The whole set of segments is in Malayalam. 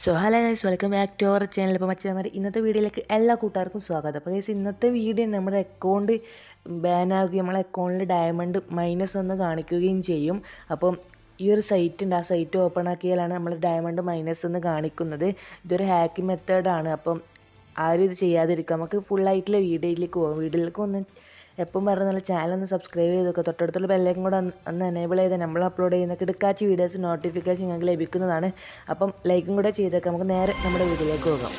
so hello guys welcome back to our channel ഇപ്പോൾ മറ്റേ ഇന്നത്തെ വീഡിയോയിലേക്ക് എല്ലാ കൂട്ടുകാർക്കും സ്വാഗതം അപ്പോൾ ഗൈസ് ഇന്നത്തെ വീഡിയോ നമ്മുടെ അക്കൗണ്ട് ബാൻ ആവുകയും നമ്മളെ അക്കൗണ്ടിൽ ഡയമണ്ട് മൈനസ് എന്ന് കാണിക്കുകയും ചെയ്യും അപ്പം ഈ ഒരു സൈറ്റ് ഉണ്ട് ആ സൈറ്റ് ഓപ്പൺ ആക്കിയാലാണ് നമ്മൾ ഡയമണ്ട് മൈനസ് എന്ന് കാണിക്കുന്നത് ഇതൊരു ഹാക്കിംഗ് മെത്തേഡാണ് അപ്പം ആരും ഇത് ചെയ്യാതിരിക്കുക നമുക്ക് ഫുള്ളായിട്ടുള്ള വീഡിയോയിലേക്ക് പോകാം വീഡിയോയിലേക്ക് ഒന്ന് എപ്പം പറഞ്ഞ നല്ല ചാനൽ ഒന്ന് സബ്സ്ക്രൈബ് ചെയ്തൊക്കെ തൊട്ടടുത്തുള്ള ബെല്ലേക്കും കൂടെ ഒന്ന് ഒന്ന് എനേബിൾ ചെയ്ത് നമ്മൾ അപ്ലോഡ് ചെയ്യുന്ന കിടക്കാച്ച വീഡിയോസ് നോട്ടിഫിക്കേഷൻ ഞങ്ങൾക്ക് ലഭിക്കുന്നതാണ് അപ്പം ലൈക്കും കൂടെ ചെയ്തേക്കാം നമുക്ക് നേരെ നമ്മുടെ വീഡിയോയിലേക്ക് പോകാം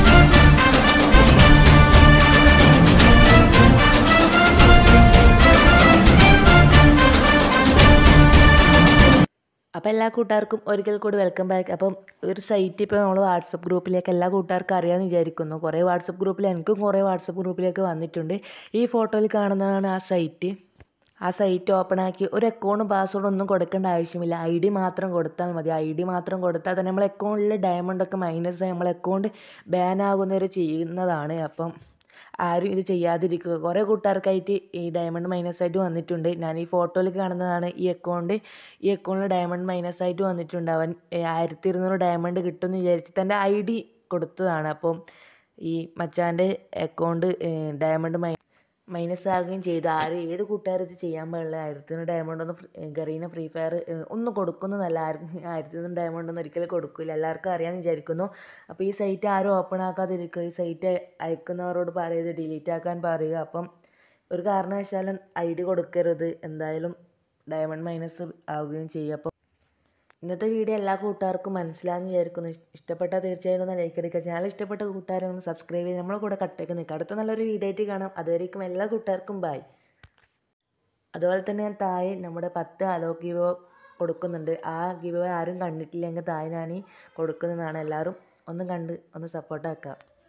അപ്പോൾ എല്ലാ കൂട്ടുകാർക്കും ഒരിക്കൽ കൂടി വെൽക്കം ബാക്ക് അപ്പം ഒരു സൈറ്റ് ഇപ്പോൾ നമ്മൾ വാട്സപ്പ് ഗ്രൂപ്പിലേക്ക് എല്ലാ കൂട്ടുകാർക്കും അറിയാമെന്ന് വിചാരിക്കുന്നു കുറേ വാട്സപ്പ് ഗ്രൂപ്പിൽ എനിക്കും കുറേ വാട്സപ്പ് ഗ്രൂപ്പിലേക്ക് വന്നിട്ടുണ്ട് ഈ ഫോട്ടോയിൽ കാണുന്നതാണ് ആ സൈറ്റ് ആ സൈറ്റ് ഓപ്പൺ ആക്കി ഒരു അക്കൗണ്ടും പാസ്വേഡും ഒന്നും കൊടുക്കേണ്ട ആവശ്യമില്ല ഐ ഡി മാത്രം കൊടുത്താൽ മതി ഐ ഡി മാത്രം കൊടുത്താൽ തന്നെ നമ്മൾ അക്കൗണ്ടിലെ ഡയമണ്ടൊക്കെ മൈനസ് ആയി നമ്മൾ അക്കൗണ്ട് ബാൻ ആകുന്നവരെ ചെയ്യുന്നതാണ് അപ്പം ആരും ഇത് ചെയ്യാതിരിക്കുക കുറേ കൂട്ടുകാർക്കായിട്ട് ഈ ഡയമണ്ട് മൈനസ് ആയിട്ട് വന്നിട്ടുണ്ട് ഞാൻ ഈ ഫോട്ടോയിൽ കാണുന്നതാണ് ഈ അക്കൗണ്ട് ഈ അക്കൗണ്ടിൽ ഡയമണ്ട് മൈനസ് ആയിട്ട് വന്നിട്ടുണ്ട് അവൻ ആയിരത്തി ഇരുന്നൂറ് ഡയമണ്ട് കിട്ടുമെന്ന് വിചാരിച്ച് തൻ്റെ ഐ ഡി കൊടുത്തതാണ് അപ്പം ഈ മച്ചാൻ്റെ അക്കൗണ്ട് ഡയമണ്ട് മൈ മൈനസ് ആകുകയും ചെയ്തു ആരും ഏത് കൂട്ടുകാർ ഇത് ചെയ്യാൻ പാടില്ല ആയിരത്തിന് ഡയമണ്ട് ഒന്നും ഗറീന ഫ്രീ ഫയർ ഒന്നും കൊടുക്കുന്നതല്ല ആർക്കും ആയിരത്തി ഡയമണ്ട് ഒന്നും ഒരിക്കലും കൊടുക്കില്ല എല്ലാവർക്കും അറിയാമെന്ന് വിചാരിക്കുന്നു അപ്പോൾ ഈ സൈറ്റ് ആരും ഓപ്പൺ ആക്കാതിരിക്കുക ഈ സൈറ്റ് അയക്കുന്നവരോട് പറയുക ഡിലീറ്റ് ആക്കാൻ പറയുക അപ്പം ഒരു കാരണവശാലും ഐ ഡി കൊടുക്കരുത് എന്തായാലും ഡയമണ്ട് മൈനസ് ആവുകയും ചെയ്യും അപ്പം ഇന്നത്തെ വീഡിയോ എല്ലാ കൂട്ടുകാർക്കും മനസ്സിലാകുന്ന വിചാരിക്കുന്നു ഇഷ്ടപ്പെട്ടാൽ തീർച്ചയായും ഒന്ന് ലൈക്ക് അടിക്കുക ചാനൽ ഇഷ്ടപ്പെട്ട കൂട്ടുകാരെ ഒന്ന് സബ്സ്ക്രൈബ് ചെയ്ത് നമ്മളെ കൂടെ കട്ടേക്ക് നിൽക്കുക അടുത്ത നല്ലൊരു വീഡിയോ ആയിട്ട് കാണാം അതുവരേക്കും എല്ലാ കൂട്ടുകാർക്കും ബൈ അതുപോലെ തന്നെ ഞാൻ താഴെ നമ്മുടെ പത്ത് അലോ ഗിവോ കൊടുക്കുന്നുണ്ട് ആ ഗിവോ ആരും കണ്ടിട്ടില്ലെങ്കിൽ താഴെ ഞാൻ കൊടുക്കുന്നതാണ് എല്ലാവരും ഒന്ന് കണ്ട് ഒന്ന് സപ്പോർട്ടാക്കുക